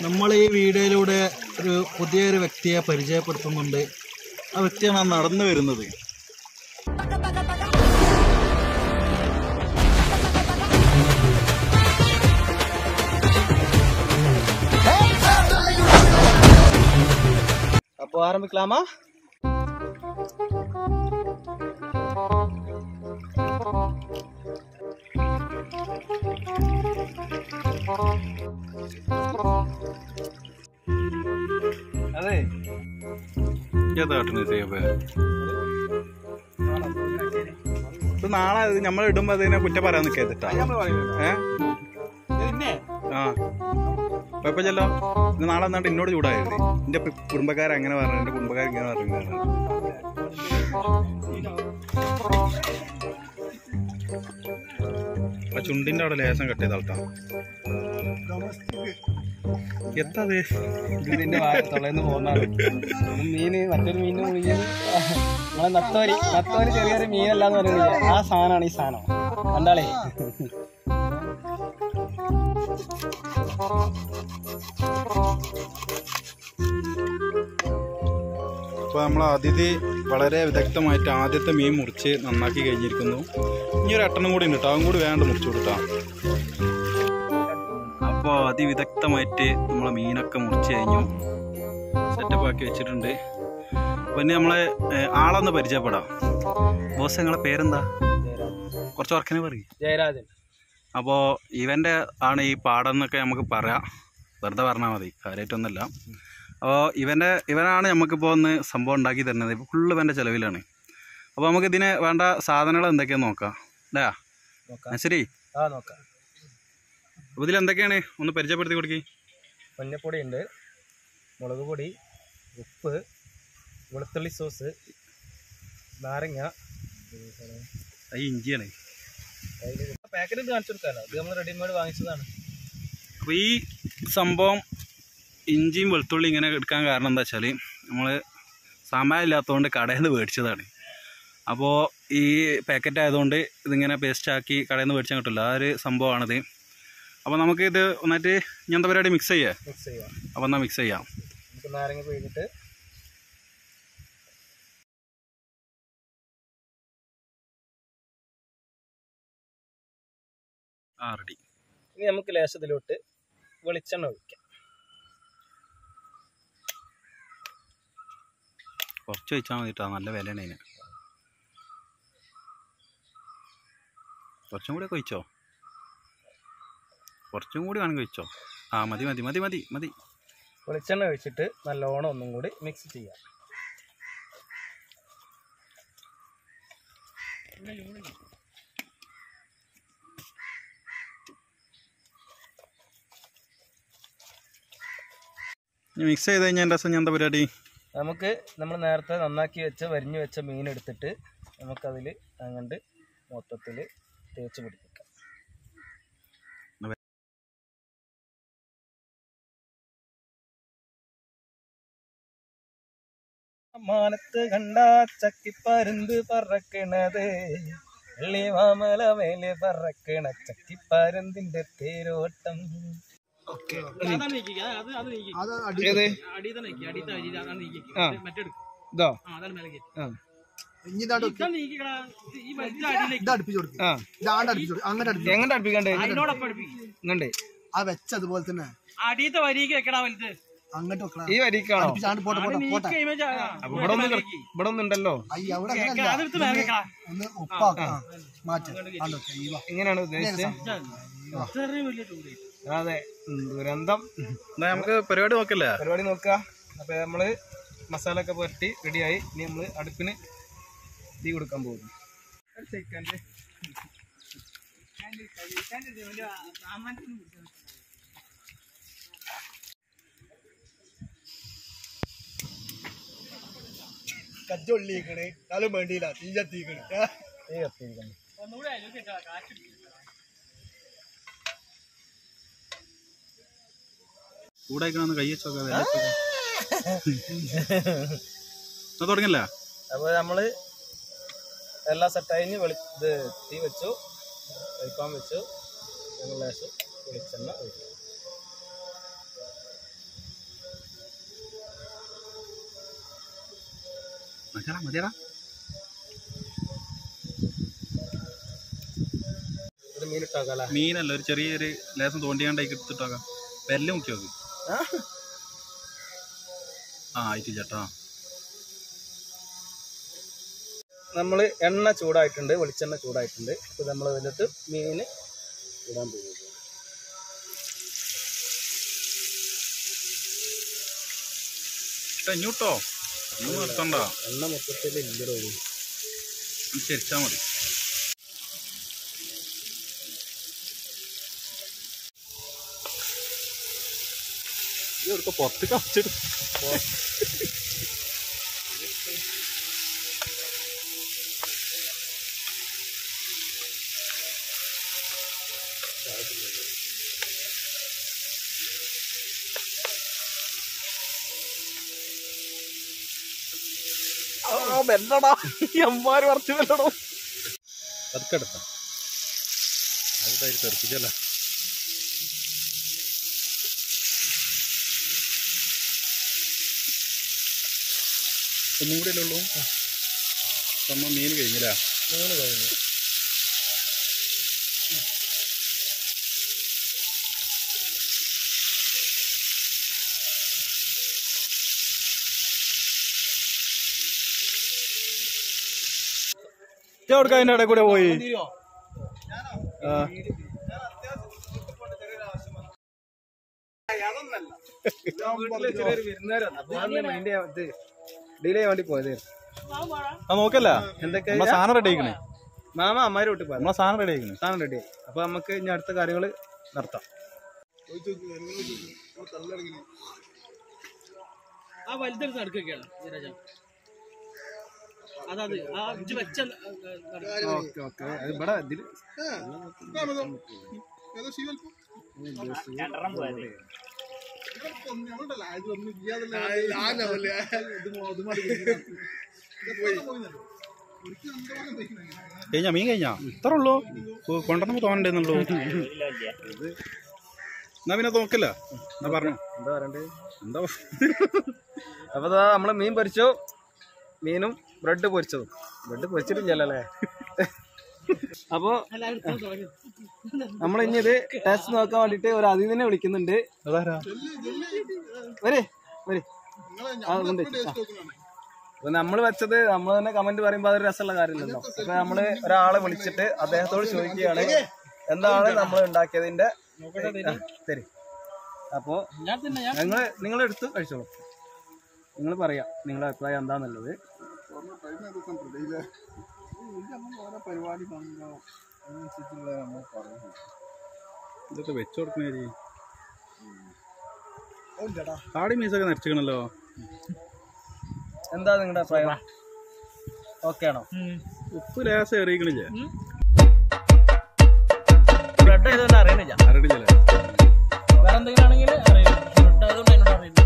നമ്മൾ ഈ വീഡിയോയിലൂടെ ഒരു പുതിയൊരു വ്യക്തിയെ പരിചയപ്പെടുത്തുന്നുണ്ട് ആ വ്യക്തിയാണ് ആ നടന്നു വരുന്നത് அப்போ ஆரம்பிக்கலாமா അതെ ഏതാ കാട്ടുന്നത് സേബ് ഇത് നാളെ ഇത് നമ്മൾ ഇടുമ്പോ അതിനെ കുറ്റം പറയാൻ നിൽക്കരുതാ ഏ ആ കുഴപ്പമില്ലല്ലോ ഇത് നാളെ എന്നാണ്ട് എന്നോട് ചൂടായത് എന്റെ കുടുംബക്കാരൻ അങ്ങനെ പറഞ്ഞു എന്റെ കുടുംബക്കാരൻ ഇങ്ങനെ പറഞ്ഞു ആ ചുണ്ടിന്റെ അവിടെ ലേശം കട്ട് ചെയ്ത ആൾക്കാ എത്താ അത് ഇതിന്റെ തൊള്ളേന്ന് പോകുന്നതാണ് മീന് മറ്റൊരു മീനിന് മുഴുകിയത് നമ്മളെ നത്തോലി നത്തോലി ചെറിയൊരു മീനല്ലാന്ന് പറയുന്നില്ല ആ സാധനമാണ് ഈ സാധനം കണ്ടാളേ അപ്പോൾ നമ്മൾ അതിഥി വളരെ വിദഗ്ധമായിട്ട് ആദ്യത്തെ മീൻ മുറിച്ച് നന്നാക്കി കഴിഞ്ഞിരിക്കുന്നു ഇനി ഒരു എട്ടെണ്ണം കൂടി ഉണ്ട് കേട്ടോ അതും കൂടി വേണ്ട മുറിച്ചു കൊടുത്താ അപ്പോൾ അതിവിദഗ്ധമായിട്ട് നമ്മളെ മീനൊക്കെ മുറിച്ച് കഴിഞ്ഞു സെറ്റപ്പ് ആക്കി വെച്ചിട്ടുണ്ട് പിന്നെ നമ്മളെ ഏഹ്, ആളൊന്ന് പരിചയപ്പെടാം ബോസ് നിങ്ങളെ പേരെന്താ കുറച്ച് ഉറക്കനെ പറയും ജയരാജൻ അപ്പോൾ ഇവൻ്റെ ആണ് ഈ പാടം എന്നൊക്കെ നമുക്ക് പറയാം വെറുതെ പറഞ്ഞാൽ മതി കാര്യമായിട്ടൊന്നുമല്ല അപ്പോൾ ഇവൻ്റെ ഇവനാണ് നമുക്കിപ്പോൾ ഒന്ന് സംഭവം ഉണ്ടാക്കി തരുന്നത് ഇപ്പോൾ ഫുള്ള് ഇവൻ്റെ ചിലവിലാണ് അപ്പോൾ നമുക്ക് ഇതിന് വേണ്ട സാധനങ്ങൾ എന്തൊക്കെയാന്ന് നോക്കാം അല്ലേ നോക്കാം ശരി ആ നോക്കാം അപ്പോൾ ഇതിൽ എന്തൊക്കെയാണ് ഒന്ന് പരിചയപ്പെടുത്തി കൊടുക്കി മഞ്ഞപ്പൊടി ഉണ്ട് മുളക് പൊടി ഉപ്പ് വെളുത്തുള്ളി സോസ് നാരങ്ങ ഈ ഇഞ്ചിയാണ് പാക്കറ്റ് കാണിച്ചു കൊടുക്കാമല്ലോ ഇത് നമ്മൾ റെഡിമെയ്ഡ് വാങ്ങിച്ചതാണ് അപ്പോൾ ഈ സംഭവം ഇഞ്ചിയും വെളുത്തുള്ളി ഇങ്ങനെ എടുക്കാൻ കാരണം എന്താ വെച്ചാൽ നമ്മൾ സമയം ഇല്ലാത്തതുകൊണ്ട് കടയിൽ നിന്ന് മേടിച്ചതാണ് അപ്പോൾ ഈ പാക്കറ്റ് ആയതുകൊണ്ട് ഇതിങ്ങനെ പേസ്റ്റ് ആക്കി കടയിൽ നിന്ന് മേടിച്ചാൽ കിട്ടില്ല ആ ഒരു സംഭവമാണിത് അപ്പോൾ നമുക്ക് ഇത് ഒന്നായിട്ട് ഞാൻ എന്താ പരിപാടി മിക്സ് ചെയ്യേ മിക്സ് ചെയ്യാം അപ്പോൾ എന്നാൽ മിക്സ് ചെയ്യാം നമുക്ക് നാരങ്ങ പിഴിഞ്ഞിട്ട് ആ റെഡി ഇനി നമുക്ക് ലേശത്തിലോട്ട് വെളിച്ചെണ്ണ ഒഴിക്കാം കുറച്ച് വെച്ചാൽ മതി കേട്ടോ നല്ല വിലയാണ് അതിന് കുറച്ചും കൂടി ഒക്കെ ഒഴിച്ചോ കുറച്ചും കൂടി വേണമെങ്കിൽ ഒഴിച്ചോ ആ മതി മതി മതി മതി മതി വെളിച്ചെണ്ണ ഒഴിച്ചിട്ട് നല്ലോണം ഒന്നും കൂടി മിക്സ് ചെയ്യാം ഇനി മിക്സ് ചെയ്ത് കഴിഞ്ഞാൽ എൻ്റെ രസം ഞാൻ എന്താ പരിപാടി നമുക്ക് നമ്മൾ നേരത്തെ നന്നാക്കി വെച്ച വരിഞ്ഞു വെച്ച മീൻ എടുത്തിട്ട് നമുക്കതിൽ അങ്ങണ്ട് മൊത്തത്തിൽ തേച്ച് പിടിപ്പിക്കാം മാനത്ത് കണ്ട ചക്കിപ്പരുന്ത് പറക്കണത് വെള്ളി മാമല മേലെ പറക്കണ ചക്കിപ്പരുന്തിന്റെ തേരോട്ടം ഏത് ആ ഇതോ ആ ആ എങ്ങനെ അടുപ്പിക്കണ്ടേ ഇങ്ങണ്ട് ആ വെച്ച അതുപോലെ തന്നെ അടിയത്തെ വരിക്ക് വെക്കടാ വലുത് അങ്ങോട്ട് വെക്കണം ഈ വരിക്കാണോ അടുപ്പിച്ചാണ്ട് പോട്ടെ പോട്ടെ പോട്ടെ അപ്പൊ ഇവിടെ ഒന്ന് കിട- ഇവിടെ ഒന്നും ഉണ്ടല്ലോ അയ്യ അവിടെ അങ്ങനെയല്ല. അതെടുത്ത് മേലെ വെക്കടാ ഒന്ന് ഉപ്പാക്കാം മാറ്റാം ആണ്ട് വെക്കാം. ഈ വാ. എങ്ങനെയാണ് ഉദ്ദേശിച്ചത് ഇത്രയും വലിയ ചൂട് അതെ ഉം, ദുരന്തം എന്നാ നമുക്ക് പരിപാടി നോക്കല്ലേ പരിപാടി നോക്കുക അപ്പൊ നമ്മള് മസാല ഒക്കെ പുരട്ടി റെഡിയായി ഇനി നമ്മള് അടുപ്പിന് തീ കൊടുക്കാൻ പോകുന്നു കജ്ജൊള്ളിക്കണ് എന്നാലും വേണ്ടിയില്ല തീ കത്തിക്കണ് തീ കത്തിയിരിക്കുന്നു ഒന്നുകൂടെ അതിലേക്ക് വെച്ചാ കാറ്റ് ചൂടായിക്കണമെന്ന് കൈ വെച്ചോ തുടങ്ങില്ല അപ്പൊ നമ്മള് എല്ലാം സെറ്റായി വെളി ഇത് തീ വെച്ചു വെക്കാൻ വെച്ചു ഞങ്ങൾ ലേശം വെളിച്ചെണ്ണ ഒഴിക്കും മതിയാടാ മതിയാടാ ഒരു മീൻ ഇട്ടാക്കാല്ലേ മീനല്ല ഒരു ചെറിയൊരു ലേസം തോണ്ടിയാണ്ടായി എടുത്തിട്ടാക്കാം വെല്ല മുക്കി നോക്ക് ആ ആയിട്ട് ചേട്ടാ നമ്മൾ എണ്ണ ചൂടായിട്ടുണ്ട് വെളിച്ചെണ്ണ ചൂടായിട്ടുണ്ട് അപ്പോൾ നമ്മൾ ഇതിലിട്ട് മീൻ ഇടാൻ പോകും ഇഞ്ഞൂട്ടോ ഒന്നും നിർത്തണ്ട എണ്ണ മൊത്തത്തിൽ ഇല്ലടോ ചരിച്ചാ മതി പുറത്ത് കച്ചിട്ട് ബെല്ലടാ എമ്മാര് പറിച്ചു ബെല്ലടോ അതൊക്കെ എടുത്ത അത് തെറിപ്പിച്ചല്ല ഒന്നും കൂടെ അല്ലേ ഉള്ളൂ നമ്മ മീൻ കഴിഞ്ഞില്ല മൂന്ന് കഴിഞ്ഞു എവിടെ അതിൻ്റെ ഇടയിൽ കൂടെ പോയി ആ. ചെറിയൊരു വിരുന്നുകാരാണ് അപ്പൊ അതിന്റെ ഇത് ഡിലേ വേണ്ടി പോയത് ആ നോക്കല്ല എന്തൊക്കെ നമ്മളെ സാധനം റെഡി ആയിക്കണേ മാമ അമ്മാര് വിട്ട് പോയത് നമ്മളെ സാധനം റെഡി ആയിക്കണേ സാധനം റെഡി അപ്പൊ നമുക്ക് ഇനി അടുത്ത കാര്യങ്ങൾ നടത്താം ആ വലുതെടുത്ത് നടക്കുകയാണ് നീരജ അതത് ആ ഇജ്ജ് വെച്ച ഓക്കെ ഓക്കെ ഇവിടെ ഇതില് കഴിഞ്ഞാ മീൻ കഴിഞ്ഞാ ഇത്ര ഉള്ളൂ കൊണ്ടുവന്നപ്പോ തോന്നണ്ടേന്നുള്ളൂ എന്നാ പിന്നെ നോക്കില്ല എന്നാ പറഞ്ഞു എന്താ പറയണ്ടേ എന്താ അപ്പൊ ദാ നമ്മള് മീൻ പൊരിച്ചു മീനും ബ്രെഡ് പൊരിച്ചതും ബ്രെഡ് പൊരിച്ചിട്ടില്ലല്ലോ അല്ലേ അപ്പൊ നമ്മൾ ഇനി ഇത് ടേസ്റ്റ് നോക്കാൻ വേണ്ടിട്ട് ഒരു അതിഥിനെ വിളിക്കുന്നുണ്ട് അതാരാ വരെ വരെ ആ ഉണ്ട് ആ. അപ്പൊ നമ്മൾ വെച്ചത് നമ്മൾ തന്നെ കമന്റ് പറയുമ്പോ അതൊരു രസമുള്ള കാര്യമില്ലല്ലോ അപ്പൊ നമ്മള് ഒരാളെ വിളിച്ചിട്ട് അദ്ദേഹത്തോട് ചോദിക്കുകയാണ് എന്താണ് നമ്മൾ ഉണ്ടാക്കിയതിന്റെ ആ, തരി അപ്പോ ഞാൻ തന്നെ ഞാൻ ഞങ്ങള് നിങ്ങൾ എടുത്ത് കഴിച്ചോളൂ നിങ്ങൾ പറയാം നിങ്ങളുടെ അഭിപ്രായം എന്താന്നുള്ളത് ഇതൊക്കെ വെച്ചു കൊടുക്കണേ താടി മീസൊക്കെ നരച്ചിക്കണല്ലോ എന്താ നിങ്ങളുടെ അഭിപ്രായം ഓക്കെ ആണോ ഉപ്പ് ലേസം എറിയിക്കണില്ലേ ബ്രെഡ് ആയതുകൊണ്ട് അറിയണില്ല അറിയില്ലേ വേറെ എന്തെങ്കിലും ആണെങ്കിൽ അറിയില്ല ബ്രെഡ് ആയതുകൊണ്ട് എന്നോട് അറിയില്ല